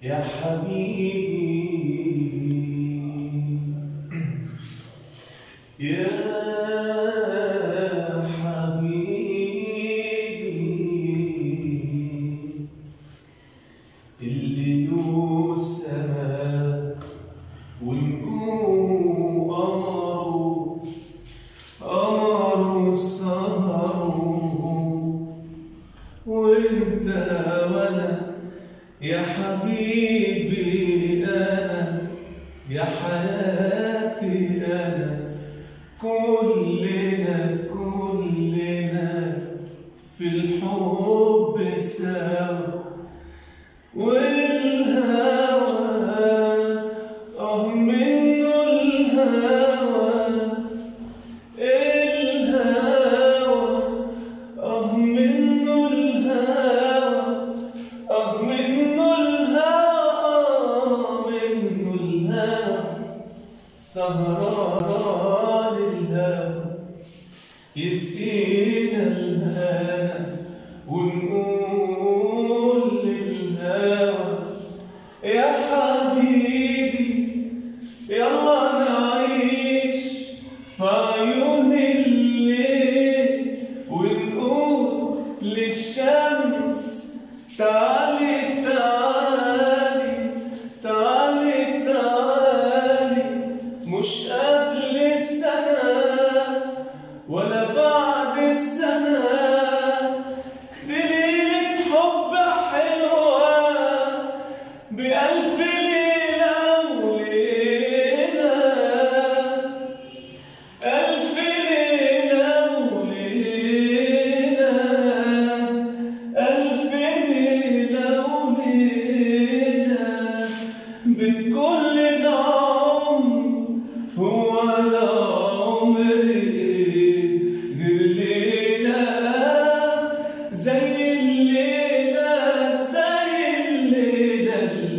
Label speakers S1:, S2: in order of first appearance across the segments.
S1: يا حبيبي يا حبيبي اللي له سماء ونجوم قمره قمره سهره وانت وانا يا حبيبي انا يا حياتي انا كلنا كلنا في الحب سوا والهوى اه منه الهوى الهوى اه منه الهوى اه منه الهوى منه الهوى سهران الهوى يسقينا الهنا ونقول للهوى يا حبيبي يلا نعيش في عيون الليل ونقول للشمس تعالي تعالي تعالي تعالي مش قبل السنة ولا بعد السنة دي ليلة حب حلوة بألف ليلة وليلة ألف ليلة وليلة ألف ليلة وليلة بكل العمر هو على عمري غير ليلة زي الليلة زي الليلة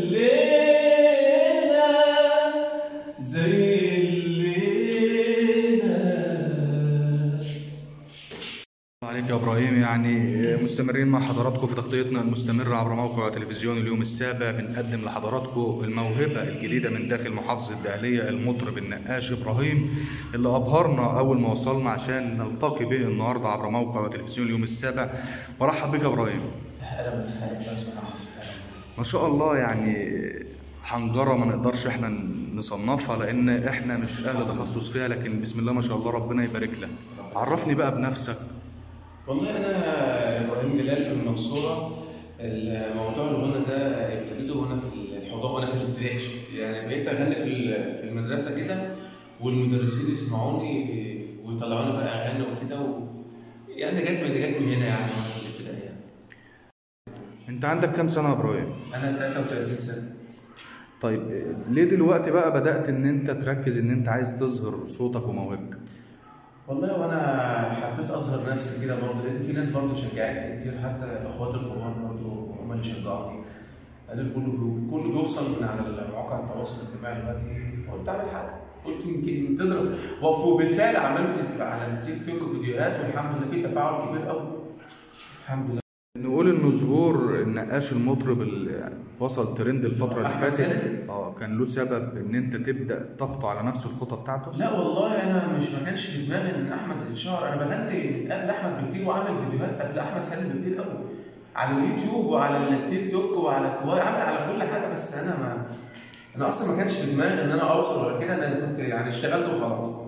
S1: الليلة زي الليلة
S2: عليك يا ابراهيم يعني مستمرين مع حضراتكم في تغطيتنا المستمره عبر موقع تلفزيون اليوم السابع بنقدم لحضراتكم الموهبه الجديده من داخل محافظه الدهليه المطرب النقاش ابراهيم اللي ابهرنا اول ما وصلنا عشان نلتقي به النهارده عبر موقع تلفزيون اليوم السابع برحب بك يا ابراهيم
S1: أهلا بالحياة بسم
S2: ما شاء الله يعني حنجره ما نقدرش احنا نصنفها لان احنا مش اهل تخصص فيها لكن بسم الله ما شاء الله ربنا يبارك لك عرفني بقى بنفسك
S1: والله أنا إبراهيم جلال من المنصورة الموضوع الغنى ده ابتديته وأنا في الحضانة وأنا في الابتدائي يعني بقيت أغني في ال- في المدرسة كده والمدرسين يسمعوني ويطلعوني بقى أغني وكده و... يعني جت من جت من هنا يعني من الابتدائي يعني.
S2: انت عندك كام سنه يا ابراهيم
S1: أنا 33 سنة
S2: طيب ليه دلوقتي بقى بدأت إن أنت تركز إن أنت عايز تظهر صوتك وموهبتك؟
S1: والله وانا حبيت اظهر نفسي كده برضه لان في ناس برضه شجعتني كتير حتى اخواتي الكبار برضه هم اللي شجعوني قالوا لي كله كله بيوصل من على مواقع التواصل الاجتماعي دلوقتي فقلت اعمل حاجه قلت يمكن تضرب وبالفعل عملت على التيك توك فيديوهات والحمد لله في تفاعل كبير قوي الحمد لله
S2: نقول إن ظهور النقاش المطرب اللي وصل ترند الفترة اللي
S1: أحمد
S2: فاتت
S1: سالم.
S2: اه كان له سبب إن أنت تبدأ تخطو على نفس الخطة بتاعته؟
S1: لا والله انا مش ما كانش في دماغي ان احمد يتشهر انا بغني قبل احمد بكتير وعامل فيديوهات قبل احمد سالم بكتير قوي على اليوتيوب وعلى التيك توك وعلى كواي عامل على كل حاجه بس انا ما انا اصلا ما كانش في دماغي ان انا اوصل ولا كده انا كنت يعني اشتغلت وخلاص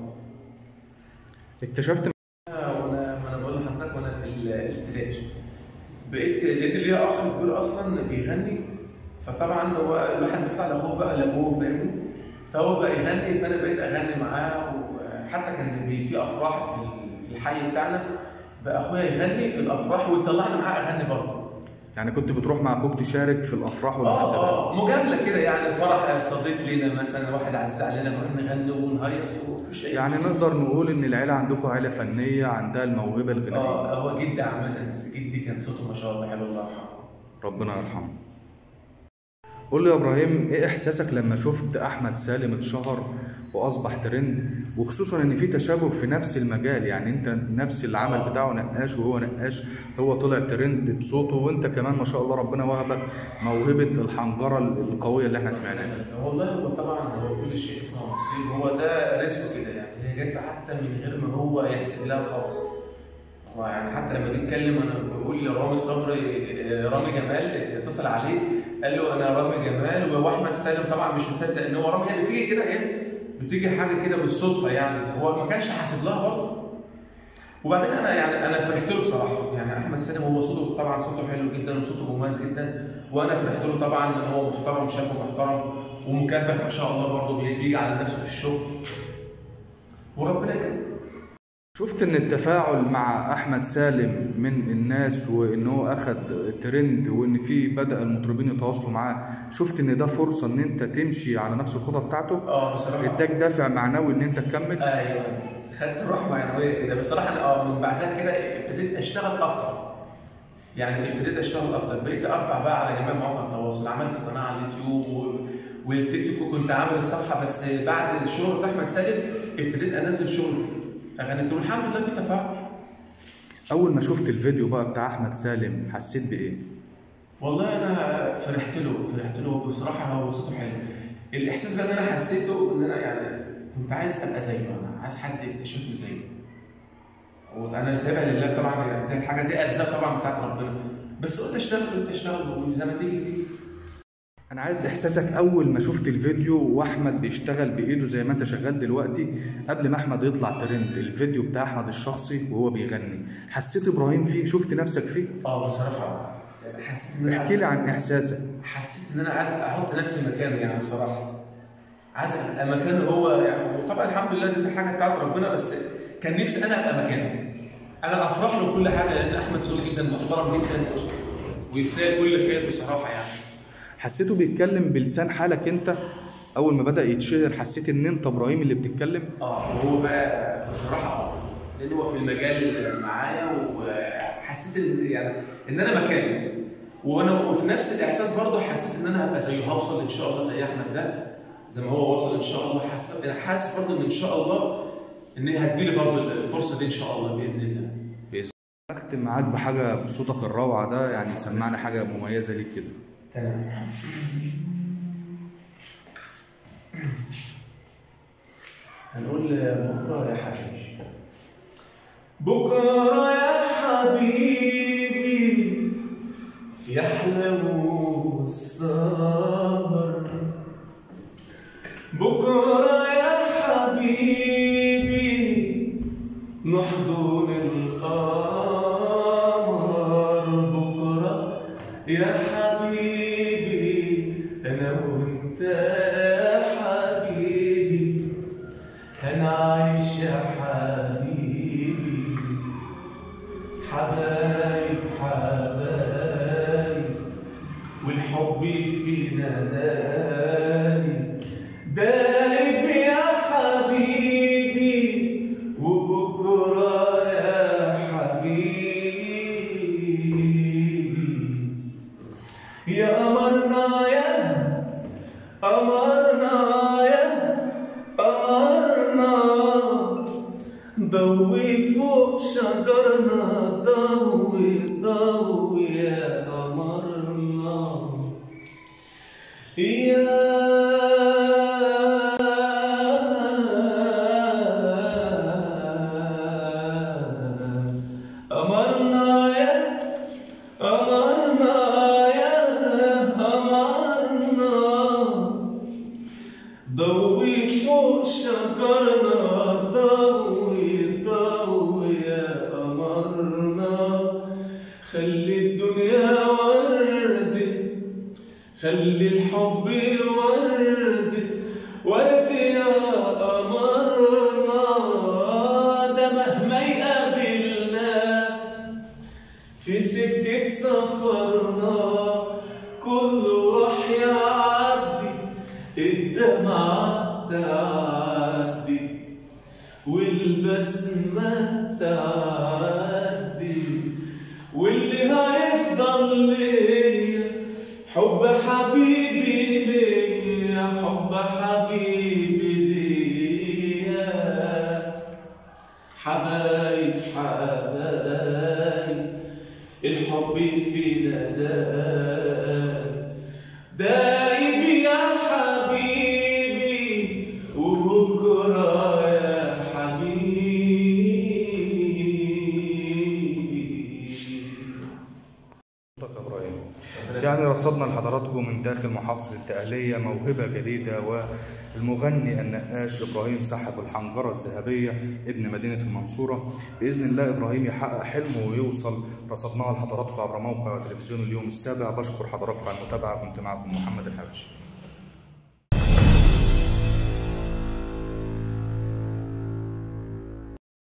S2: اكتشفت
S1: وانا ما انا بقول لحضرتك وانا في الابتدائي بقيت لان ليا اخ كبير اصلا بيغني فطبعا هو الواحد بيطلع لاخوه بقى لابوه فاهمني فهو بقى يغني فانا بقيت اغني معاه وحتى كان بي- في افراح في ال- في الحي بتاعنا بقى اخويا يغني في الافراح ويطلعني معاه اغني برضه
S2: يعني كنت بتروح مع أخوك تشارك في الأفراح
S1: اه
S2: والمناسبات؟
S1: اه مجامله كده يعني فرح صديق لينا مثلا واحد عز علينا نروح نغني ونهيص ومفيش اي
S2: يعني نقدر نقول إن العيلة عندكم عيلة فنية عندها الموهبة الغنائية
S1: اه هو جدي عامه بس جدي كان صوته ما شاء الله حلو الله يرحمه
S2: ربنا يرحمه قول لي يا ابراهيم ايه احساسك لما شفت احمد سالم اتشهر واصبح ترند وخصوصا ان في تشابه في نفس المجال يعني انت نفس العمل بتاعه نقاش وهو نقاش هو طلع ترند بصوته وانت كمان ما شاء الله ربنا وهبك موهبه الحنجره القويه اللي احنا سمعناها
S1: والله هو طبعا هو كل شيء اسمه نصيب هو ده رزقه كده يعني هي جات له حتى من غير ما هو يحسب لها خالص هو يعني حتى لما بيتكلم انا بقول لرامي صبري رامي جمال اتصل عليه قال له انا رامي جمال واحمد سالم طبعا مش مصدق ان هو رامي هي بتيجي كده ايه بتيجي حاجه كده بالصدفه يعني هو ما كانش حاسب لها برضه وبعدين انا يعني انا فرحت له بصراحه يعني احمد سالم هو صوته طبعا صوته حلو جدا وصوته مميز جدا وانا فرحت له طبعا ان هو محترم شاب محترم ومكافح ما شاء الله برضه بيجي على نفسه في الشغل وربنا يكرمه
S2: شفت ان التفاعل مع احمد سالم من الناس وان هو اخد ترند وان في بدا المطربين يتواصلوا معاه شفت ان ده فرصه ان انت تمشي على نفس الخطه بتاعته
S1: اه بصراحه
S2: اداك دافع معنوي ان انت تكمل
S1: ايوه خدت الروح معنويه كده بصراحه انا اه من بعدها كده ابتديت اشتغل اكتر يعني ابتديت اشتغل اكتر بقيت ارفع بقى على جميع مواقع التواصل عملت قناه على اليوتيوب و... والتيك توك كنت عامل الصفحه بس بعد شهره احمد سالم ابتديت انزل شغل اغاني والحمد لله في تفاعل
S2: اول ما شفت الفيديو بقى بتاع احمد سالم حسيت بايه
S1: والله انا فرحت له فرحت له بصراحه هو صوته حلو الاحساس بقى اللي انا حسيته ان انا يعني كنت عايز ابقى زيه انا عايز حد يكتشفني زيه وانا سايبها لله طبعا يعني دي الحاجه دي ارزاق طبعا بتاعت ربنا بس قلت اشتغل قلت اشتغل وزي ما تيجي تيجي
S2: انا عايز احساسك اول ما شفت الفيديو واحمد بيشتغل بايده زي ما انت شغال دلوقتي قبل ما احمد يطلع ترند الفيديو بتاع احمد الشخصي وهو بيغني حسيت ابراهيم فيه شفت نفسك فيه
S1: اه بصراحه يعني حسيت ان انا
S2: احكي لي
S1: عايز-
S2: عن احساسك
S1: حسيت ان انا عايز احط نفسي مكانه يعني بصراحه عايز ابقى مكانه هو يعني وطبعا الحمد لله دي حاجه بتاعت ربنا بس كان نفسي انا ابقى مكانه انا افرح له كل حاجه لان احمد ذوق جدا محترم جدا ويستاهل كل خير بصراحه يعني
S2: حسيته بيتكلم بلسان حالك انت اول ما بدا يتشهر حسيت ان انت ابراهيم اللي بتتكلم
S1: اه وهو بقى بصراحه اه لان هو في المجال معايا وحسيت ان يعني ان انا مكانه وانا وفي نفس الاحساس برضه حسيت ان انا هبقى زيه هوصل ان شاء الله زي احمد ده زي ما هو وصل ان شاء الله حاسس انا حاسس برضه ان ان شاء الله ان هي هتجيلي برضه الفرصه دي ان شاء الله باذن الله
S2: اختم معاك بحاجه بصوتك الروعه ده يعني سمعنا حاجه مميزه ليك كده
S1: تمام هنقول بكره يا حبيبي بكره يا حبيبي يحلو السهر بكره يا حبيبي نحضن القمر بكره يا حبيبي انا وانت يا حبيبي انا عايش يا حبيبي حبايب حبايب والحب فينا دايب دايب يا حبيبي وبكرة يا حبيبي يا قمرنا يا قمرنا يا قمرنا ضوي فوق شجرنا ضوي ضوي يا قمرنا يا قمرنا يا قمرنا يا قمرنا ضوي فوق شجرنا ضوي ضوي يا قمرنا خلي الدنيا وردة خلي الحب ورد ورد يا قمرنا ده مهما يقابلنا في سكة سفرنا كله راح يعدي الدمعة تعدي والبسمة تعدي واللي هيفضل ليا حب حبيبي ليا حب حبيبي حبايب حبايب الحب فينا دايب دايب يا حبيبي وبكرة يا حبيبي
S2: شكرا يا ابراهيم يعني رصدنا لحضراتكم من داخل محافظة الدقهلية موهبة جديدة والمغني النقاش إبراهيم صاحب الحنجرة الذهبية ابن مدينة المنصورة بإذن الله إبراهيم يحقق حلمه ويوصل رصدناها لحضراتكم عبر موقع تلفزيون اليوم السابع بشكر حضراتكم على المتابعة كنت معكم محمد الحبشي